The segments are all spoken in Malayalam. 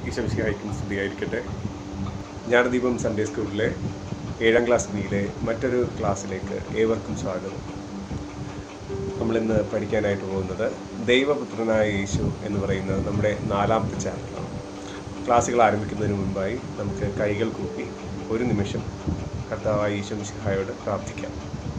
ഈശംശിഹായിക്കും സ്തുതിയായിരിക്കട്ടെ ജ്ഞാനദീപം സൺഡേ സ്കൂളിലെ ഏഴാം ക്ലാസ് ബിയിലെ മറ്റൊരു ക്ലാസ്സിലേക്ക് ഏവർക്കും സ്വാഗതം നമ്മളിന്ന് പഠിക്കാനായിട്ട് പോകുന്നത് ദൈവപുത്രനായ യേശു എന്ന് പറയുന്നത് നമ്മുടെ നാലാമത്തെ ചാപ്റ്ററാണ് ക്ലാസ്സുകൾ ആരംഭിക്കുന്നതിന് മുൻപായി നമുക്ക് കൈകൾ കൂപ്പി ഒരു നിമിഷം കർത്താവായ യേശു മിശിഹായോട് പ്രാർത്ഥിക്കാം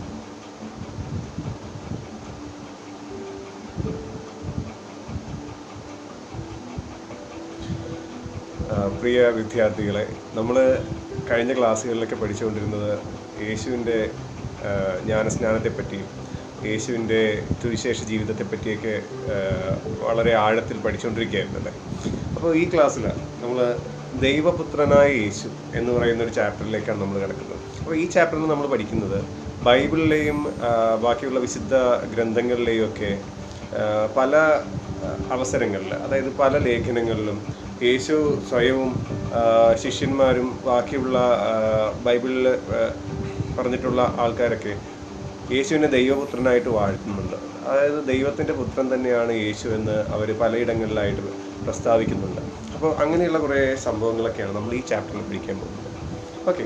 ആ, പ്രിയ വിദ്യാർത്ഥികളെ നമ്മൾ കഴിഞ്ഞ ക്ലാസ്സുകളിലൊക്കെ പഠിച്ചുകൊണ്ടിരുന്നത് യേശുവിൻ്റെ ആ, ജ്ഞാനസ്നാനത്തെ പറ്റിയും യേശുവിൻ്റെ സുവിശേഷ ജീവിതത്തെ പറ്റിയൊക്കെ ആ, വളരെ ആഴത്തിൽ പഠിച്ചുകൊണ്ടിരിക്കുകയായിരുന്നു അല്ലേ അപ്പോൾ ഈ ക്ലാസ്സിൽ നമ്മൾ ദൈവപുത്രനായ യേശു എന്ന് പറയുന്ന ഒരു ചാപ്റ്ററിലേക്കാണ് നമ്മൾ കിടക്കുന്നത് അപ്പോൾ ഈ ചാപ്റ്ററിൽ നമ്മൾ പഠിക്കുന്നത് ബൈബിളിലെയും ആ, ബാക്കിയുള്ള വിശുദ്ധ ഗ്രന്ഥങ്ങളിലെയും ഒക്കെ ആ, പല അവസരങ്ങളിൽ അതായത് പല ലേഖനങ്ങളിലും യേശു സ്വയവും ആ, ശിഷ്യന്മാരും ബാക്കിയുള്ള ആ, ബൈബിളിൽ ആ, പറഞ്ഞിട്ടുള്ള ആൾക്കാരൊക്കെ യേശുവിനെ ദൈവപുത്രനായിട്ട് വാഴ്ത്തുന്നുണ്ട് അതായത് ദൈവത്തിൻ്റെ പുത്രൻ തന്നെയാണ് യേശു എന്ന് അവർ പലയിടങ്ങളിലായിട്ട് പ്രസ്താവിക്കുന്നുണ്ട് അപ്പോൾ അങ്ങനെയുള്ള കുറേ സംഭവങ്ങളൊക്കെയാണ് നമ്മൾ ഈ ചാപ്റ്ററിൽ പഠിക്കാൻ പോകുന്നത് ഓക്കെ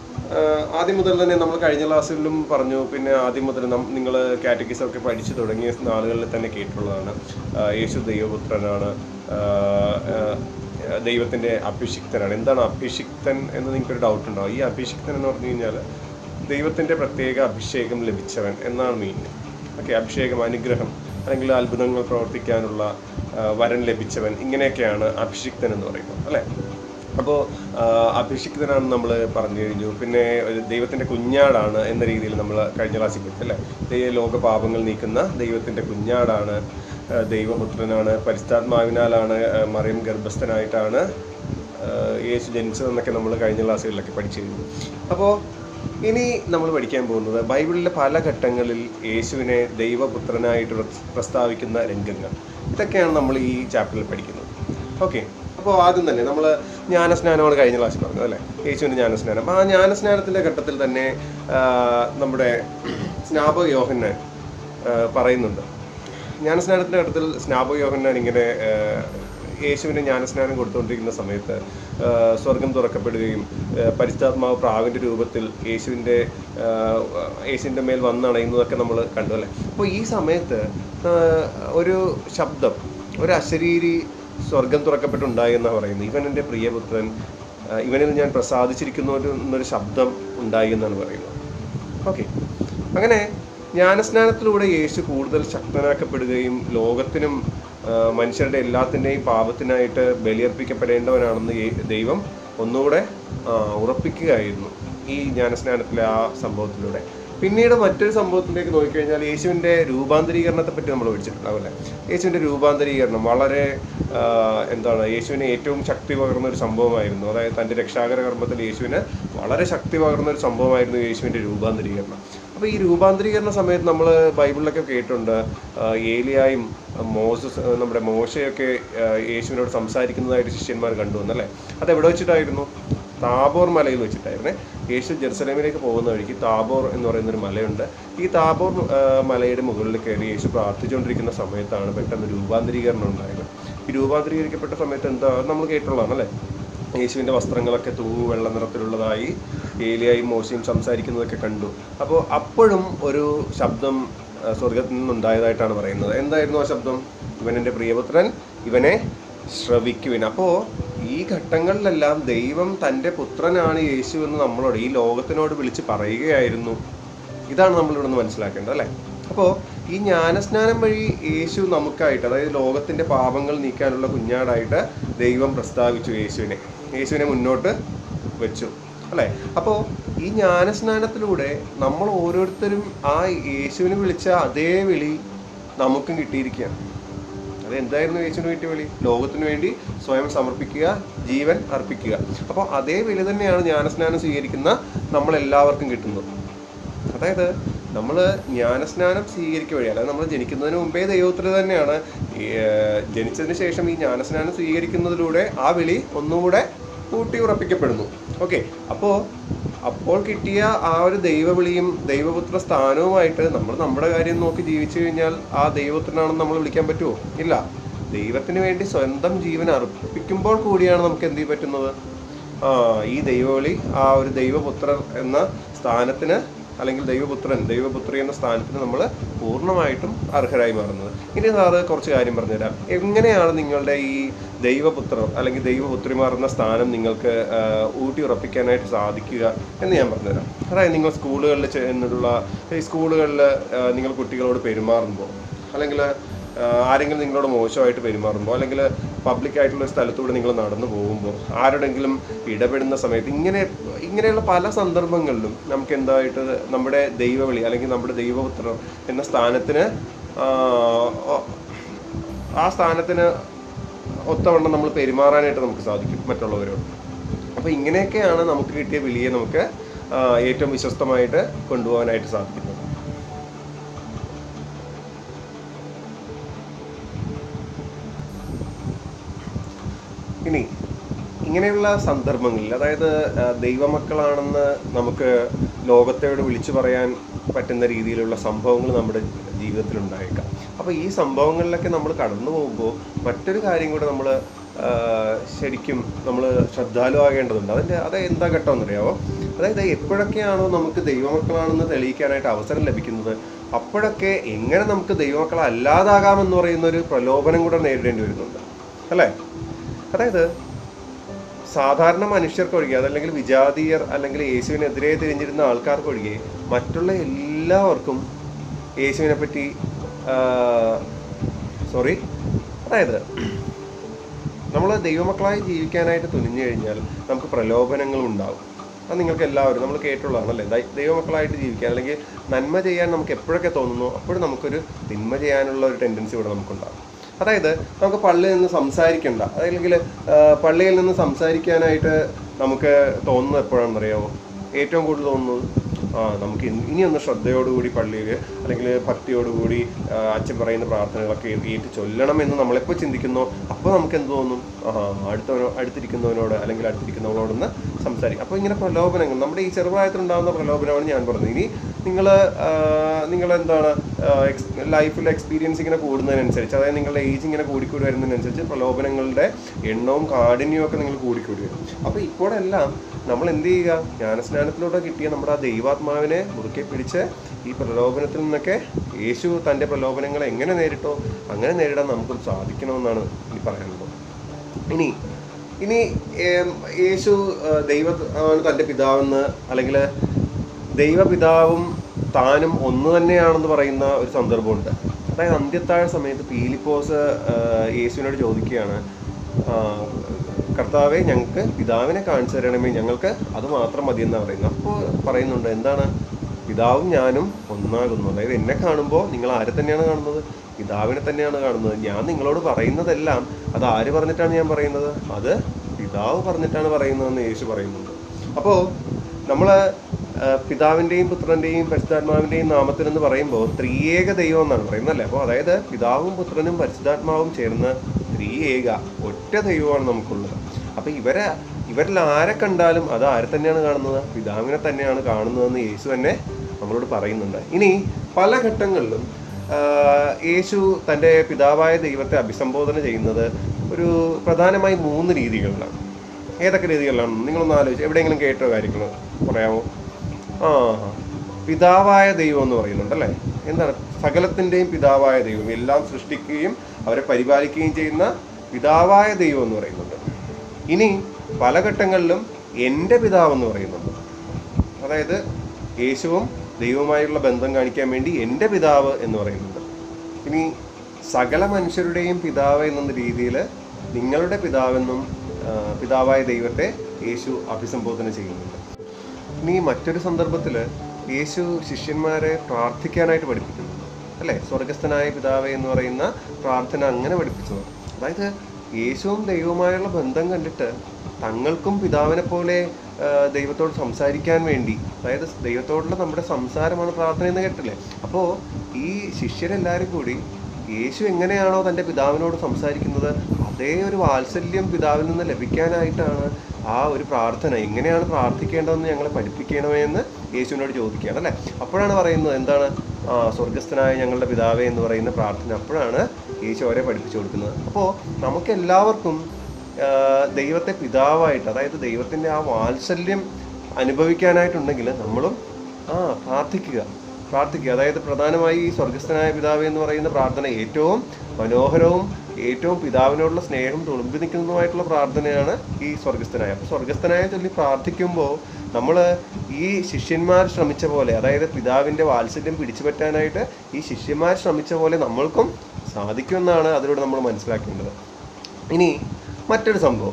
ആദ്യം മുതൽ തന്നെ നമ്മൾ കഴിഞ്ഞ ക്ലാസ്സിലും പറഞ്ഞു പിന്നെ ആദ്യം മുതൽ നിങ്ങൾ കാറ്റഗറീസ് ഒക്കെ പഠിച്ചു തുടങ്ങിയ നാളുകളിൽ തന്നെ കേട്ടിട്ടുള്ളതാണ് ആ, യേശു ദൈവപുത്രനാണ് ആ, ആ, ദൈവത്തിൻ്റെ അഭിഷിക്തനാണ് എന്താണ് അഭിഷിക്തൻ എന്ന് നിങ്ങൾക്കൊരു ഡൗട്ട് ഉണ്ടാവും ഈ അഭിഷിക്തൻ എന്ന് പറഞ്ഞു കഴിഞ്ഞാൽ ദൈവത്തിൻ്റെ പ്രത്യേക അഭിഷേകം ലഭിച്ചവൻ എന്നാണ് മീൻ ഓക്കെ അഭിഷേകം അനുഗ്രഹം അല്ലെങ്കിൽ അത്ഭുതങ്ങൾ പ്രവർത്തിക്കാനുള്ള ആ, വരം ലഭിച്ചവൻ ഇങ്ങനെയൊക്കെയാണ് അഭിഷിക്തൻ എന്ന് പറയുന്നത് അല്ലേ അപ്പോൾ അഭിഷിക്തനാണെന്ന് നമ്മൾ പറഞ്ഞു കഴിഞ്ഞു പിന്നെ ഒരു ദൈവത്തിൻ്റെ കുഞ്ഞാടാണ് എന്ന രീതിയിൽ നമ്മൾ കഴിഞ്ഞ ക്ലാസ്സിൽ പഠിച്ചു അല്ലേ ദൈവ ലോക പാപങ്ങൾ നീക്കുന്ന ദൈവത്തിൻ്റെ കുഞ്ഞാടാണ് ആ, ദൈവപുത്രനാണ് പരിശുദ്ധാത്മാവിനാലാണ് ആ, മറിയം ഗർഭസ്ഥനായിട്ടാണ് ആ, യേശു ജനിച്ചതെന്നൊക്കെ നമ്മൾ കഴിഞ്ഞ ക്ലാസ്സുകളിലൊക്കെ പഠിച്ചു കഴിഞ്ഞു അപ്പോൾ ഇനി നമ്മൾ പഠിക്കാൻ പോകുന്നത് ബൈബിളിലെ പല ഘട്ടങ്ങളിൽ യേശുവിനെ ദൈവപുത്രനായിട്ട് പ്രസ്- പ്രസ്താവിക്കുന്ന രംഗങ്ങൾ ഇതൊക്കെയാണ് നമ്മൾ ഈ ചാപ്റ്ററിൽ പഠിക്കുന്നത് ഓക്കെ അപ്പോൾ ആദ്യം തന്നെ നമ്മൾ ജ്ഞാനസ്നാനമാണ് കഴിഞ്ഞ ക്ലാസ്സിൽ പറഞ്ഞത് അല്ലേ യേശുവിൻ്റെ ജ്ഞാനസ്നാനം ആ ജ്ഞാനസ്നാനത്തിൻ്റെ ഘട്ടത്തിൽ തന്നെ ആ, നമ്മുടെ സ്നാപക യോഹന്നാൻ ആ, പറയുന്നുണ്ട് ജ്ഞാനസ്നാനത്തിൻ്റെ ഘട്ടത്തിൽ സ്നാപക യോഹന്നാൻ ഇങ്ങനെ ആ, യേശുവിന് ജ്ഞാനസ്നാനം കൊടുത്തുകൊണ്ടിരിക്കുന്ന സമയത്ത് ആ, സ്വർഗം തുറക്കപ്പെടുകയും ആ, പരിശുദ്ധാത്മാവ് പ്രാവിൻ്റെ രൂപത്തിൽ യേശുവിൻ്റെ ആ, യേശുവിൻ്റെ മേൽ വന്നണയുന്നതൊക്കെ നമ്മൾ കണ്ടു അല്ലേ അപ്പോൾ ഈ സമയത്ത് ആ, ഒരു ശബ്ദം ഒരു അശരീരി സ്വർഗം തുറക്കപ്പെട്ടുണ്ടായി എന്നാണ് പറയുന്നത് ഇവൻ എൻ്റെ പ്രിയപുത്രൻ ആ, ഇവനിൽ ഞാൻ പ്രസാദിച്ചിരിക്കുന്നു ഒരു- എന്നൊരു ശബ്ദം ഉണ്ടായി എന്നാണ് പറയുന്നത് ഓക്കെ അങ്ങനെ ജ്ഞാനസ്നാനത്തിലൂടെ യേശു കൂടുതൽ ശക്തനാക്കപ്പെടുകയും ലോകത്തിനും ആ, മനുഷ്യരുടെ എല്ലാത്തിൻ്റെയും പാപത്തിനായിട്ട് ബലിയർപ്പിക്കപ്പെടേണ്ടവനാണെന്ന് യേ- ദൈവം ഒന്നുകൂടെ ആ, ഉറപ്പിക്കുകയായിരുന്നു ഈ ജ്ഞാനസ്നാനത്തിലെ ആ സംഭവത്തിലൂടെ പിന്നീട് മറ്റൊരു സംഭവത്തിലേക്ക് നോക്കിക്കഴിഞ്ഞാൽ യേശുവിൻ്റെ രൂപാന്തരീകരണത്തെ പറ്റി നമ്മൾ പഠിച്ചിട്ടുണ്ടാവും അല്ലേ യേശുവിൻ്റെ രൂപാന്തരീകരണം വളരെ ആ, എന്താണ് യേശുവിന് ഏറ്റവും ശക്തി പകർന്ന ഒരു സംഭവമായിരുന്നു അതായത് തൻ്റെ രക്ഷാകര കർമ്മത്തിൽ യേശുവിന് വളരെ ശക്തി പകർന്ന ഒരു സംഭവമായിരുന്നു യേശുവിൻ്റെ രൂപാന്തരീകരണം അപ്പോൾ ഈ രൂപാന്തരീകരണ സമയത്ത് നമ്മൾ ബൈബിളിലൊക്കെ കേട്ടിട്ടുണ്ട് ആ, ഏലിയായും മോസസ് ആ, നമ്മുടെ മോശയൊക്കെ ആ, യേശുവിനോട് സംസാരിക്കുന്നതായിട്ട് ശിഷ്യന്മാർ കണ്ടു എന്നല്ലേ അത് എവിടെ വെച്ചിട്ടായിരുന്നു താബോർ മലയിൽ വെച്ചിട്ടായിരുന്നേ യേശു ജെറുസലേമിലേക്ക് പോകുന്ന വഴിക്ക് താബോർ എന്ന് പറയുന്ന ഒരു മലയുണ്ട് ഈ താബോർ ആ, മലയുടെ മുകളിൽ കയറി യേശു പ്രാർത്ഥിച്ചുകൊണ്ടിരിക്കുന്ന സമയത്താണ് പെട്ടെന്ന് രൂപാന്തരീകരണം ഉണ്ടായത് ഈ രൂപാന്തരീകരിക്കപ്പെട്ട സമയത്ത് എന്താ അത് നമ്മൾ കേട്ടുള്ളതാണ് അല്ലേ യേശുവിൻ്റെ വസ്ത്രങ്ങളൊക്കെ തൂവു വെള്ള നിറത്തിലുള്ളതായി ഏലിയായും മോശയും സംസാരിക്കുന്നതൊക്കെ കണ്ടു അപ്പോൾ അപ്പോഴും ഒരു ശബ്ദം ആ, സ്വർഗത്തിൽ നിന്നുണ്ടായതായിട്ടാണ് പറയുന്നത് എന്തായിരുന്നു ആ ശബ്ദം ഇവൻ എൻ്റെ പ്രിയപുത്രൻ ഇവനെ ശ്രവിക്കുവിൻ അപ്പോൾ ഈ ഘട്ടങ്ങളിലെല്ലാം ദൈവം തൻ്റെ പുത്രനാണ് യേശു എന്ന് നമ്മളോട് ഈ ലോകത്തിനോട് വിളിച്ച് പറയുകയായിരുന്നു ഇതാണ് നമ്മൾ ഇവിടെ നിന്ന് മനസ്സിലാക്കേണ്ടത് അല്ലേ അപ്പോൾ ഈ ജ്ഞാനസ്നാനം വഴി യേശു നമുക്കായിട്ട് അതായത് ലോകത്തിൻ്റെ പാപങ്ങൾ നീക്കാനുള്ള കുഞ്ഞാടായിട്ട് ദൈവം പ്രസ്താവിച്ചു യേശുവിനെ യേശുവിനെ മുന്നോട്ട് വെച്ചു അല്ലേ അപ്പോൾ ഈ ജ്ഞാനസ്നാനത്തിലൂടെ നമ്മൾ ഓരോരുത്തരും ആ യേശുവിനെ വിളിച്ച അതേ വിളി നമുക്കും കിട്ടിയിരിക്കുകയാണ് അത് എന്തായിരുന്നു യേശുവിന് വേണ്ടി വിളി ലോകത്തിന് വേണ്ടി സ്വയം സമർപ്പിക്കുക ജീവൻ അർപ്പിക്കുക അപ്പോൾ അതേ വിളി തന്നെയാണ് ജ്ഞാനസ്നാനം സ്വീകരിക്കുന്ന നമ്മളെല്ലാവർക്കും കിട്ടുന്നത് അതായത് നമ്മൾ ജ്ഞാനസ്നാനം സ്വീകരിക്കുക വഴി അതായത് നമ്മൾ ജനിക്കുന്നതിന് മുമ്പേ ദൈവത്തിൽ തന്നെയാണ് ഈ, ഏർ, ജനിച്ചതിന് ശേഷം ഈ ജ്ഞാനസ്നാനം സ്വീകരിക്കുന്നതിലൂടെ ആ വിളി ഒന്നുകൂടെ കൂട്ടി ഉറപ്പിക്കപ്പെടുന്നു ഓക്കെ അപ്പോൾ അപ്പോൾ കിട്ടിയ ആ ഒരു ദൈവവിളിയും ദൈവപുത്ര സ്ഥാനവുമായിട്ട് നമ്മൾ നമ്മുടെ കാര്യം നോക്കി ജീവിച്ചു കഴിഞ്ഞാൽ ആ ദൈവപുത്രനാണെന്ന് നമ്മൾ വിളിക്കാൻ പറ്റുമോ ഇല്ല ദൈവത്തിന് വേണ്ടി സ്വന്തം ജീവൻ അർപ്പിക്കുമ്പോൾ കൂടിയാണ് നമുക്ക് എന്ത് ചെയ്യാൻ പറ്റുന്നത് ആ ഈ ദൈവവിളി ആ ഒരു ദൈവപുത്രർ എന്ന സ്ഥാനത്തിന് അല്ലെങ്കിൽ ദൈവപുത്രൻ ദൈവപുത്രി എന്ന സ്ഥാനത്തിന് നമ്മൾ പൂർണ്ണമായിട്ടും അർഹരായി മാറുന്നത് ഇനി സാറ് കുറച്ച് കാര്യം പറഞ്ഞുതരാം എങ്ങനെയാണ് നിങ്ങളുടെ ഈ ദൈവപുത്രർ അല്ലെങ്കിൽ ദൈവപുത്രിമാർ എന്ന സ്ഥാനം നിങ്ങൾക്ക് ആ, ഊട്ടി ഉറപ്പിക്കാനായിട്ട് സാധിക്കുക എന്ന് ഞാൻ പറഞ്ഞുതരാം അതായത് നിങ്ങൾ സ്കൂളുകളിൽ ചെന്നിട്ടുള്ള ഈ സ്കൂളുകളിൽ നിങ്ങൾ കുട്ടികളോട് പെരുമാറുമ്പോൾ അല്ലെങ്കിൽ ആരെങ്കിലും നിങ്ങളോട് മോശമായിട്ട് പെരുമാറുമ്പോൾ അല്ലെങ്കിൽ പബ്ലിക് ആയിട്ടുള്ള ഒരു സ്ഥലത്തൂടെ നിങ്ങൾ നടന്നു പോകുമ്പോൾ ആരോടെങ്കിലും ഇടപെടുന്ന സമയത്ത് ഇങ്ങനെ ഇങ്ങനെയുള്ള പല സന്ദർഭങ്ങളിലും നമുക്ക് എന്തായിട്ട് നമ്മുടെ ദൈവവിളി അല്ലെങ്കിൽ നമ്മുടെ ദൈവപുത്രർ എന്ന സ്ഥാനത്തിന് ആ, ഒ- ആ സ്ഥാനത്തിന് ഒത്തവണ്ണം നമ്മൾ പെരുമാറാനായിട്ട് നമുക്ക് സാധിക്കും മറ്റുള്ളവരോട് അപ്പോൾ ഇങ്ങനെയൊക്കെയാണ് നമുക്ക് കിട്ടിയ വിളിയെ നമുക്ക് ആ, ഏറ്റവും വിശ്വസ്തമായിട്ട് കൊണ്ടുപോകാനായിട്ട് സാധിക്കുന്നത് ഇനി ഇങ്ങനെയുള്ള സന്ദർഭങ്ങളിൽ അതായത് ആ, ദൈവമക്കളാണെന്ന് നമുക്ക് ലോകത്തോട് വിളിച്ചു പറയാൻ പറ്റുന്ന രീതിയിലുള്ള സംഭവങ്ങൾ നമ്മുടെ ജീവിതത്തിൽ ഉണ്ടായേക്കാം അപ്പോൾ ഈ സംഭവങ്ങളിലൊക്കെ നമ്മൾ കടന്നു പോകുമ്പോൾ മറ്റൊരു കാര്യം കൂടെ നമ്മൾ ശരിക്കും നമ്മൾ ശ്രദ്ധാലുവാകേണ്ടതുണ്ട് അതിൻ്റെ അത് എന്താ ഘട്ടമെന്നറിയാമോ അതായത് എപ്പോഴൊക്കെയാണോ നമുക്ക് ദൈവമക്കളാണെന്ന് തെളിയിക്കാനായിട്ട് അവസരം ലഭിക്കുന്നത് അപ്പോഴൊക്കെ എങ്ങനെ നമുക്ക് ദൈവമക്കളല്ലാതാകാമെന്ന് പറയുന്ന ഒരു പ്രലോഭനം കൂടെ നേരിടേണ്ടി വരുന്നുണ്ട് അല്ലേ അതായത് സാധാരണ മനുഷ്യർക്കൊഴികെ അതല്ലെങ്കിൽ വിജാതീയർ അല്ലെങ്കിൽ യേശുവിനെതിരെ തിരിഞ്ഞിരുന്ന ആൾക്കാർക്കൊഴികെ മറ്റുള്ള എല്ലാവർക്കും യേശുവിനെ പറ്റി സോറി അതായത് നമ്മൾ ദൈവമക്കളായി ജീവിക്കാനായിട്ട് തുനിഞ്ഞു കഴിഞ്ഞാൽ നമുക്ക് പ്രലോഭനങ്ങൾ ഉണ്ടാവും അത് നിങ്ങൾക്ക് എല്ലാവരും നമ്മൾ കേട്ടുള്ളതാണല്ലേ ദൈ- ദൈവമക്കളായിട്ട് ജീവിക്കാൻ അല്ലെങ്കിൽ നന്മ ചെയ്യാൻ നമുക്ക് എപ്പോഴൊക്കെ തോന്നുന്നു അപ്പോഴും നമുക്കൊരു തിന്മ ചെയ്യാനുള്ള ഒരു ടെൻഡൻസി ഇവിടെ നമുക്കുണ്ടാകും അതായത് നമുക്ക് പള്ളിയിൽ നിന്ന് സംസാരിക്കണ്ട അല്ലെങ്കിൽ പള്ളിയിൽ നിന്ന് സംസാരിക്കാനായിട്ട് നമുക്ക് തോന്നുന്നത് എപ്പോഴാണെന്നറിയാമോ ഏറ്റവും കൂടുതൽ തോന്നുന്നത് ആ നമുക്ക് ഇനി- ഇനിയൊന്ന് ശ്രദ്ധയോടുകൂടി പള്ളിയിൽ അല്ലെങ്കിൽ ഭക്തിയോടുകൂടി ആ, അച്ഛൻ പറയുന്ന പ്രാർത്ഥനകളൊക്കെ ഏറ്റു ചൊല്ലണം എന്ന് നമ്മളെപ്പോൾ ചിന്തിക്കുന്നോ അപ്പോൾ നമുക്ക് എന്ത് തോന്നും ആ അടുത്തവനോ അടുത്തിരിക്കുന്നവനോട് അല്ലെങ്കിൽ അടുത്തിരിക്കുന്നവളോടൊന്ന് സംസാരിക്കും അപ്പോൾ ഇങ്ങനെ പ്രലോഭനങ്ങൾ നമ്മുടെ ഈ ചെറുപ്രായത്തിലുണ്ടാകുന്ന പ്രലോഭനമാണ് ഞാൻ പറഞ്ഞത് ഇനി നിങ്ങൾ നിങ്ങൾ എന്താണ് ലൈഫിൽ എക്സ്പീരിയൻസ് ഇങ്ങനെ കൂടുന്നതിനനുസരിച്ച് അതായത് നിങ്ങളുടെ ഏജ് ഇങ്ങനെ കൂടിക്കൂടി വരുന്നതിനനുസരിച്ച് പ്രലോഭനങ്ങളുടെ എണ്ണവും കാഠിന്യവും ഒക്കെ നിങ്ങൾ കൂടിക്കൂടി വരും അപ്പോൾ ഇപ്പോഴെല്ലാം നമ്മൾ എന്ത് ചെയ്യുക ജ്ഞാനസ്നാനത്തിലൂടെ കിട്ടിയ നമ്മുടെ ആ ദൈവാത്മാവിനെ മുറുക്കെ പിടിച്ച് ഈ പ്രലോഭനത്തിൽ നിന്നൊക്കെ യേശു തൻ്റെ പ്രലോഭനങ്ങളെ എങ്ങനെ നേരിട്ടോ അങ്ങനെ നേരിടാൻ നമുക്കും സാധിക്കണമെന്നാണ് ഇനി പറയാനുള്ളത് ഇനി ഇനി ഏം, യേശു ആ, ദൈവ ആണ് തൻ്റെ പിതാവെന്ന് അല്ലെങ്കിൽ ദൈവപിതാവും താനും ഒന്ന് തന്നെയാണെന്ന് പറയുന്ന ഒരു സന്ദർഭമുണ്ട് അതായത് അന്ത്യത്താഴ സമയത്ത് പീലിപ്പോസ് ആ, യേശുവിനോട് ചോദിക്കുകയാണ് ആ, കർത്താവെ ഞങ്ങൾക്ക് പിതാവിനെ കാണിച്ചു തരണമേ ഞങ്ങൾക്ക് അത് മാത്രം മതിയെന്നാണ് പറയുന്നത് അപ്പോൾ പറയുന്നുണ്ട് എന്താണ് പിതാവും ഞാനും ഒന്നാകുന്നു അതായത് എന്നെ കാണുമ്പോൾ നിങ്ങൾ ആരെ തന്നെയാണ് കാണുന്നത് പിതാവിനെ തന്നെയാണ് കാണുന്നത് ഞാൻ നിങ്ങളോട് പറയുന്നതെല്ലാം അത് ആര് പറഞ്ഞിട്ടാണ് ഞാൻ പറയുന്നത് അത് പിതാവ് പറഞ്ഞിട്ടാണ് പറയുന്നതെന്ന് യേശു പറയുന്നുണ്ട് അപ്പോൾ നമ്മൾ പിതാവിൻ്റെയും പുത്രൻ്റെയും പരിശുദ്ധാത്മാവിൻ്റെയും നാമത്തിൽ എന്ന് പറയുമ്പോൾ ത്രിയേക ദൈവം എന്നാണ് പറയുന്നത് അല്ലേ അപ്പോൾ അതായത് പിതാവും പുത്രനും പരിശുദ്ധാത്മാവും ചേർന്ന് ത്രിയേക ഒറ്റ ദൈവമാണ് നമുക്കുള്ളത് അപ്പോൾ ഇവരെ ഇവരിൽ ആരെ കണ്ടാലും അത് ആരെ തന്നെയാണ് കാണുന്നത് പിതാവിനെ തന്നെയാണ് കാണുന്നതെന്ന് യേശു തന്നെ നമ്മളോട് പറയുന്നുണ്ട് ഇനി പല ഘട്ടങ്ങളിലും ആ, യേശു തൻ്റെ പിതാവായ ദൈവത്തെ അഭിസംബോധന ചെയ്യുന്നത് ഒരു പ്രധാനമായി മൂന്ന് രീതികളിലാണ് ഏതൊക്കെ രീതികളിലാണ് നിങ്ങളൊന്ന് ആലോചിച്ച് എവിടെയെങ്കിലും കേട്ടോ കാര്യങ്ങൾ പറയാമോ ആ പിതാവായ ദൈവം എന്ന് പറയുന്നുണ്ട് അല്ലേ എന്താണ് സകലത്തിൻ്റെയും പിതാവായ ദൈവം എല്ലാം സൃഷ്ടിക്കുകയും അവരെ പരിപാലിക്കുകയും ചെയ്യുന്ന പിതാവായ ദൈവം എന്ന് പറയുന്നുണ്ട് ഇനി പല ഘട്ടങ്ങളിലും എൻ്റെ പിതാവ് എന്ന് പറയുന്നുണ്ട് അതായത് യേശുവും ദൈവവുമായുള്ള ബന്ധം കാണിക്കാൻ വേണ്ടി എൻ്റെ പിതാവ് എന്ന് പറയുന്നുണ്ട് ഇനി സകല മനുഷ്യരുടെയും പിതാവ് എന്ന രീതിയിൽ നിങ്ങളുടെ പിതാവെന്നും ആ, പിതാവായ ദൈവത്തെ യേശു അഭിസംബോധന ചെയ്യുന്നുണ്ട് ഇനി മറ്റൊരു സന്ദർഭത്തിൽ യേശു ശിഷ്യന്മാരെ പ്രാർത്ഥിക്കാനായിട്ട് പഠിപ്പിക്കുന്നുണ്ട് അല്ലേ സ്വർഗസ്ഥനായ പിതാവേ എന്ന് പറയുന്ന പ്രാർത്ഥന അങ്ങനെ പഠിപ്പിച്ചത് അതായത് യേശുവും ദൈവവുമായുള്ള ബന്ധം കണ്ടിട്ട് തങ്ങൾക്കും പിതാവിനെ പോലെ ആ, ദൈവത്തോട് സംസാരിക്കാൻ വേണ്ടി അതായത് ദൈവത്തോടുള്ള നമ്മുടെ സംസാരമാണ് പ്രാർത്ഥന എന്ന് കേട്ടില്ലേ അപ്പോൾ ഈ ശിഷ്യരെല്ലാവരും കൂടി യേശു എങ്ങനെയാണോ തൻ്റെ പിതാവിനോട് സംസാരിക്കുന്നത് അതേ ഒരു വാത്സല്യം പിതാവിൽ നിന്ന് ലഭിക്കാനായിട്ടാണ് ആ ഒരു പ്രാർത്ഥന എങ്ങനെയാണ് പ്രാർത്ഥിക്കേണ്ടതെന്ന് ഞങ്ങളെ പഠിപ്പിക്കണമേ എന്ന് യേശുവിനോട് ചോദിക്കുകയാണ് അല്ലേ അപ്പോഴാണ് പറയുന്നത് എന്താണ് ആ, സ്വർഗസ്ഥനായ ഞങ്ങളുടെ പിതാവേ എന്ന് പറയുന്ന പ്രാർത്ഥന അപ്പോഴാണ് ഈശോ അവരെ പഠിപ്പിച്ചു കൊടുക്കുന്നത് അപ്പോൾ നമുക്ക് എല്ലാവർക്കും ആ, ദൈവത്തെ പിതാവായിട്ട് അതായത് ദൈവത്തിൻ്റെ ആ വാത്സല്യം അനുഭവിക്കാനായിട്ടുണ്ടെങ്കിൽ നമ്മളും ആ പ്രാർത്ഥിക്കുക പ്രാർത്ഥിക്കുക അതായത് പ്രധാനമായി ഈ സ്വർഗസ്ഥനായ പിതാവ് എന്ന് പറയുന്ന പ്രാർത്ഥന ഏറ്റവും മനോഹരവും ഏറ്റവും പിതാവിനോടുള്ള സ്നേഹം തുളുമ്പി നിൽക്കുന്നതുമായിട്ടുള്ള പ്രാർത്ഥനയാണ് ഈ സ്വർഗസ്ഥനായ അപ്പോൾ സ്വർഗസ്ഥനായ ചൊല്ലി പ്രാർത്ഥിക്കുമ്പോൾ നമ്മൾ ഈ ശിഷ്യന്മാർ ശ്രമിച്ച പോലെ അതായത് പിതാവിൻ്റെ വാത്സല്യം പിടിച്ചു പറ്റാനായിട്ട് ഈ ശിഷ്യന്മാർ ശ്രമിച്ച പോലെ നമ്മൾക്കും സാധിക്കുമെന്നാണ് അതിലൂടെ നമ്മൾ മനസ്സിലാക്കേണ്ടത് ഇനി മറ്റൊരു സംഭവം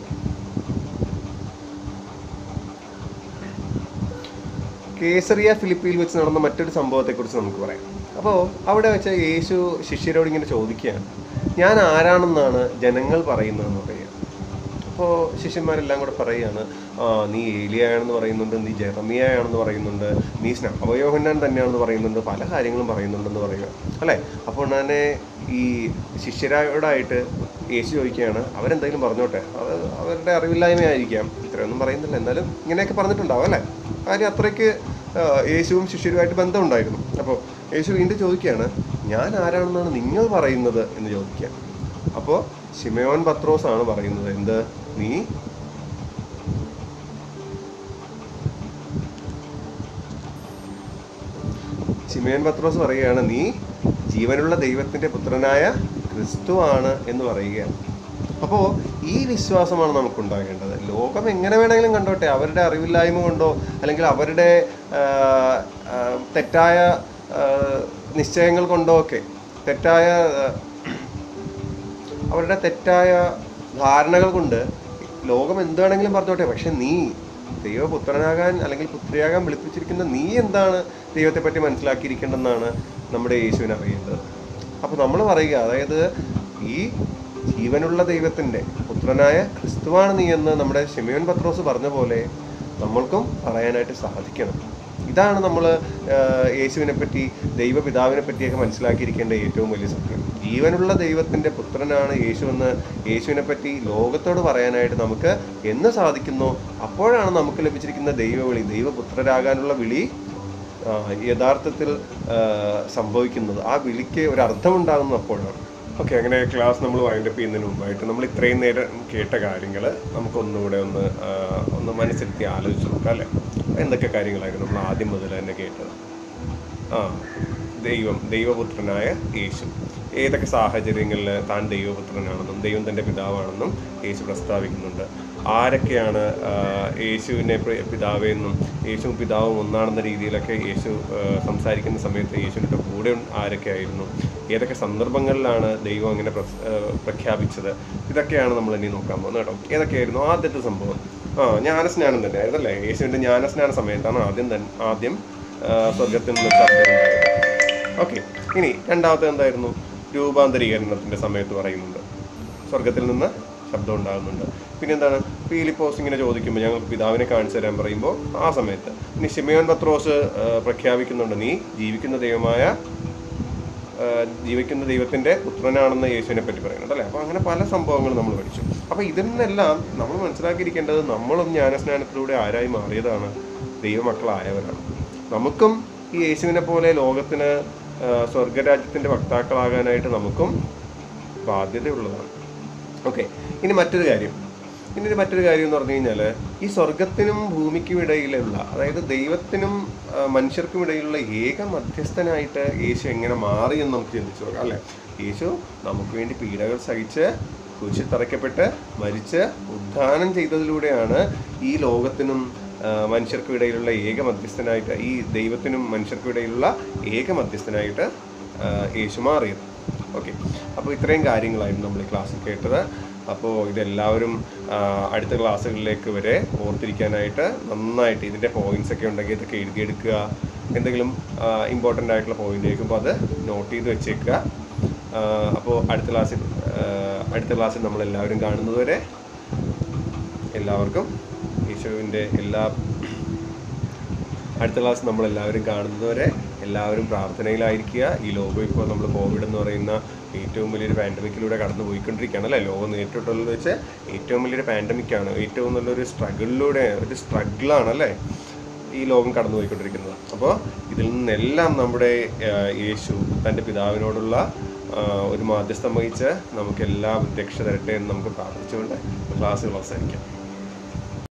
കേസറിയ ഫിലിപ്പിയിൽ വെച്ച് നടന്ന മറ്റൊരു സംഭവത്തെക്കുറിച്ച് നമുക്ക് പറയാം അപ്പോൾ അവിടെ വെച്ച് യേശു ശിഷ്യരോട് ഇങ്ങനെ ചോദിക്കുകയാണ് ഞാൻ ആരാണെന്നാണ് ജനങ്ങൾ പറയുന്നതെന്ന് പറയുക അപ്പോൾ ശിഷ്യന്മാരെല്ലാം കൂടെ പറയുകയാണ് ആ നീ ഏലിയാണെന്ന് പറയുന്നുണ്ട് നീ ജെറമിയാണെന്ന് പറയുന്നുണ്ട് നീ സ്നാപയോഹന്നാൻ തന്നെയാണെന്ന് പറയുന്നുണ്ട് പല കാര്യങ്ങളും പറയുന്നുണ്ടെന്ന് പറയുക അല്ലേ അപ്പോൾ തന്നെ ഈ ശിഷ്യരോടായിട്ട് യേശു ചോദിക്കുകയാണ് അവരെന്തെങ്കിലും പറഞ്ഞോട്ടെ അത് അവരുടെ അറിവില്ലായ്മയായിരിക്കാം ഇത്രയൊന്നും പറയുന്നില്ല എന്നാലും ഇങ്ങനെയൊക്കെ പറഞ്ഞിട്ടുണ്ടാവും അല്ലേ കാര്യം അത്രയ്ക്ക് ആ, യേശുവും ശിഷ്യരുമായിട്ട് ബന്ധമുണ്ടായിരുന്നു അപ്പോൾ യേശു വീണ്ടും ചോദിക്കുകയാണ് ഞാൻ ആരാണെന്നാണ് നിങ്ങൾ പറയുന്നത് എന്ന് ചോദിക്കുക അപ്പോൾ ശിമയോൻ പത്രോസ് ആണ് പറയുന്നത് എന്ത് നീ ശിമയോൻ പത്രോസ് പറയുകയാണ് നീ ജീവനുള്ള ദൈവത്തിന്റെ പുത്രനായ ക്രിസ്തു ആണ് എന്ന് പറയുകയാണ് അപ്പോൾ ഈ വിശ്വാസമാണ് നമുക്കുണ്ടാകേണ്ടത് ലോകം എങ്ങനെ വേണമെങ്കിലും കണ്ടോട്ടെ അവരുടെ അറിവില്ലായ്മ കൊണ്ടോ അല്ലെങ്കിൽ അവരുടെ ആ, ആ, തെറ്റായ ആ, നിശ്ചയങ്ങൾ കൊണ്ടോ ഒക്കെ തെറ്റായ ആ, അവരുടെ തെറ്റായ ധാരണകൾ കൊണ്ട് ലോകം എന്ത് വേണമെങ്കിലും പറഞ്ഞോട്ടെ പക്ഷെ നീ ദൈവപുത്രനാകാൻ അല്ലെങ്കിൽ പുത്രിയാകാൻ വിളിപ്പിച്ചിരിക്കുന്ന നീ എന്താണ് ദൈവത്തെ പറ്റി മനസ്സിലാക്കിയിരിക്കേണ്ടെന്നാണ് നമ്മുടെ യേശുവിനെ അറിയേണ്ടത് അപ്പോൾ നമ്മൾ പറയുക അതായത് ഈ ജീവനുള്ള ദൈവത്തിൻ്റെ പുത്രനായ ക്രിസ്തുവാണ് നീ എന്ന് നമ്മുടെ ഷെമിയോൻ പത്രോസ് പറഞ്ഞ പോലെ നമ്മൾക്കും പറയാനായിട്ട് സാധിക്കണം ഇതാണ് നമ്മൾ യേശുവിനെ പറ്റി ദൈവപിതാവിനെ പറ്റിയൊക്കെ മനസ്സിലാക്കിയിരിക്കേണ്ട ഏറ്റവും വലിയ സത്യം ജീവനുള്ള ദൈവത്തിൻ്റെ പുത്രനാണ് യേശു എന്ന് യേശുവിനെ പറ്റി ലോകത്തോട് പറയാനായിട്ട് നമുക്ക് എന്ന് സാധിക്കുന്നോ അപ്പോഴാണ് നമുക്ക് ലഭിച്ചിരിക്കുന്ന ദൈവവിളി ദൈവപുത്രരാകാനുള്ള വിളി ആ, യഥാർത്ഥത്തിൽ ആ, സംഭവിക്കുന്നത് ആ വിളിക്ക് ഒരു അർത്ഥമുണ്ടാകുന്നത് അപ്പോഴാണ് ഓക്കെ അങ്ങനെ ക്ലാസ് നമ്മൾ വൈൻഡപ്പ് ചെയ്യുന്നതിന് മുമ്പായിട്ട് നമ്മൾ ഇത്രയും നേരം കേട്ട കാര്യങ്ങൾ നമുക്കൊന്നുകൂടെ ഒന്ന് ആ, ഒന്ന് മനസ്സിരുത്തി ആലോചിച്ച് നോക്കാം അല്ലേ എന്തൊക്കെ കാര്യങ്ങളായിരുന്നു നമ്മൾ ആദ്യം മുതൽ തന്നെ കേട്ടത് ആ ദൈവം ദൈവപുത്രനായ യേശു ഏതൊക്കെ സാഹചര്യങ്ങളിൽ താൻ ദൈവപുത്രനാണെന്നും ദൈവം തൻ്റെ പിതാവാണെന്നും യേശു പ്രസ്താവിക്കുന്നുണ്ട് ആരൊക്കെയാണ് ആ, യേശുവിനെ പ്രി- പിതാവെന്നും യേശുവും പിതാവും ഒന്നാണെന്ന രീതിയിലൊക്കെ യേശു ആ, സംസാരിക്കുന്ന സമയത്ത് യേശുവിൻ്റെ കൂടെ ഉൺ- ആരൊക്കെ ആയിരുന്നു ഏതൊക്കെ സന്ദർഭങ്ങളിലാണ് ദൈവം അങ്ങനെ പ്രസ്- ആ, പ്രഖ്യാപിച്ചത് ഇതൊക്കെയാണ് നമ്മൾ ഇനി നോക്കാൻ പോകുന്നത് കേട്ടോ ഏതൊക്കെയായിരുന്നു ആദ്യത്തെ സംഭവം ആ ജ്ഞാനസ്നാനം തന്നെ ആയിരുന്നല്ലേ യേശുവിൻ്റെ ജ്ഞാനസ്നാന സമയത്താണ് ആദ്യം തന്നെ ആദ്യം ആ, സ്വർഗത്തിൽ നിന്ന് ശബ്ദമുണ്ടായത് ഓക്കെ ഇനി രണ്ടാമത്തെ എന്തായിരുന്നു രൂപാന്തരീകരണത്തിന്റെ സമയത്ത് പറയുന്നുണ്ട് സ്വർഗത്തിൽ നിന്ന് ശബ്ദം ഉണ്ടാകുന്നുണ്ട് പിന്നെ എന്താണ് പീലിപ്പോസ് ഇങ്ങനെ ചോദിക്കുമ്പോൾ ഞങ്ങൾ പിതാവിനെ കാണിച്ചു തരാൻ പറയുമ്പോൾ ആ സമയത്ത് ഇനി ഷിമയോൻ പത്രോസ് ആ, പ്രഖ്യാപിക്കുന്നുണ്ട് നീ ജീവിക്കുന്ന ദൈവമായ ആ, ജീവിക്കുന്ന ദൈവത്തിന്റെ പുത്രനാണെന്ന് യേശുവിനെ പറ്റി പറയുന്നുണ്ട് അല്ലേ അപ്പോൾ അങ്ങനെ പല സംഭവങ്ങളും നമ്മൾ പഠിച്ചു അപ്പോൾ ഇതിൽ നിന്നെല്ലാം നമ്മൾ മനസ്സിലാക്കിയിരിക്കേണ്ടത് നമ്മളും ജ്ഞാനസ്നാനത്തിലൂടെ ആരായി മാറിയതാണ് ദൈവമക്കളായവരാണ് നമുക്കും ഈ യേശുവിനെ പോലെ ലോകത്തിന് ആ, സ്വർഗരാജ്യത്തിന്റെ വക്താക്കളാകാനായിട്ട് നമുക്കും ബാധ്യതയുള്ളതാണ് ഓക്കെ ഇനി മറ്റൊരു കാര്യം ഇനി ഒരു മറ്റൊരു കാര്യം എന്ന് പറഞ്ഞു കഴിഞ്ഞാൽ ഈ സ്വർഗത്തിനും ഭൂമിക്കും ഇടയിലുള്ള അതായത് ദൈവത്തിനും ആ, മനുഷ്യർക്കും ഇടയിലുള്ള ഏക മധ്യസ്ഥനായിട്ട് യേശു എങ്ങനെ മാറി എന്ന് നമുക്ക് ചിന്തിച്ചു നോക്കാം അല്ലേ യേശു നമുക്ക് വേണ്ടി പീഡകൾ സഹിച്ച് കുരിശിൽ തറയ്ക്കപ്പെട്ട് മരിച്ച് ഉദ്ധാനം ചെയ്തതിലൂടെയാണ് ഈ ലോകത്തിനും ആ, മനുഷ്യർക്കും ഇടയിലുള്ള ഏക മധ്യസ്ഥനായിട്ട് ഈ ദൈവത്തിനും മനുഷ്യർക്കും ഇടയിലുള്ള ഏക മധ്യസ്ഥനായിട്ട് ആ, യേശു മാറിയത് ഓക്കെ അപ്പോൾ ഇത്രയും കാര്യങ്ങളായിരുന്നു നമ്മൾ ഈ ക്ലാസ്സിൽ കേട്ടത് അപ്പോൾ ഇതെല്ലാവരും ആ, അടുത്ത ക്ലാസ്സുകളിലേക്ക് വരെ ഓർത്തിരിക്കാനായിട്ട് നന്നായിട്ട് ഇതിൻ്റെ പോയിന്റ്സ് ഒക്കെ ഉണ്ടെങ്കിൽ ഇതൊക്കെ എഴുതിയെടുക്കുക എന്തെങ്കിലും ഇമ്പോർട്ടൻ്റ് ആയിട്ടുള്ള പോയിന്റ് കേൾക്കുമ്പോൾ അത് നോട്ട് ചെയ്ത് വെച്ചേക്കുക ആ, അപ്പോൾ അടുത്ത ക്ലാസ്സിൽ ആ, അടുത്ത ക്ലാസ്സിൽ നമ്മൾ എല്ലാവരും കാണുന്നത് വരെ എല്ലാവർക്കും യേശുവിൻ്റെ എല്ലാ അടുത്ത ക്ലാസ് നമ്മൾ എല്ലാവരും കാണുന്നതുവരെ എല്ലാവരും പ്രാർത്ഥനയിലായിരിക്കുക ഈ ലോകം ഇപ്പോൾ നമ്മൾ കോവിഡ് എന്ന് പറയുന്ന ഏറ്റവും വലിയൊരു പാൻഡമിക്കിലൂടെ കടന്നു പോയിക്കൊണ്ടിരിക്കുകയാണ് അല്ലേ ലോകം നേരിട്ടുള്ളത് വെച്ച് ഏറ്റവും വലിയൊരു പാൻഡമിക്കാണ് ഏറ്റവും നല്ലൊരു സ്ട്രഗിളിലൂടെ ഒരു സ്ട്രഗിളാണ് അല്ലേ ഈ ലോകം കടന്നുപോയിക്കൊണ്ടിരിക്കുന്നത് അപ്പോൾ ഇതിൽ നിന്നെല്ലാം നമ്മുടെ ആ, യേശു തൻ്റെ പിതാവിനോടുള്ള ആ, ഒരു മാധ്യസ്ഥം വഹിച്ച് നമുക്കെല്ലാം രക്ഷ തരട്ടെ എന്ന് നമുക്ക് പ്രാർത്ഥിച്ചുകൊണ്ട് ക്ലാസ്സുകൾ അവസാനിക്കാം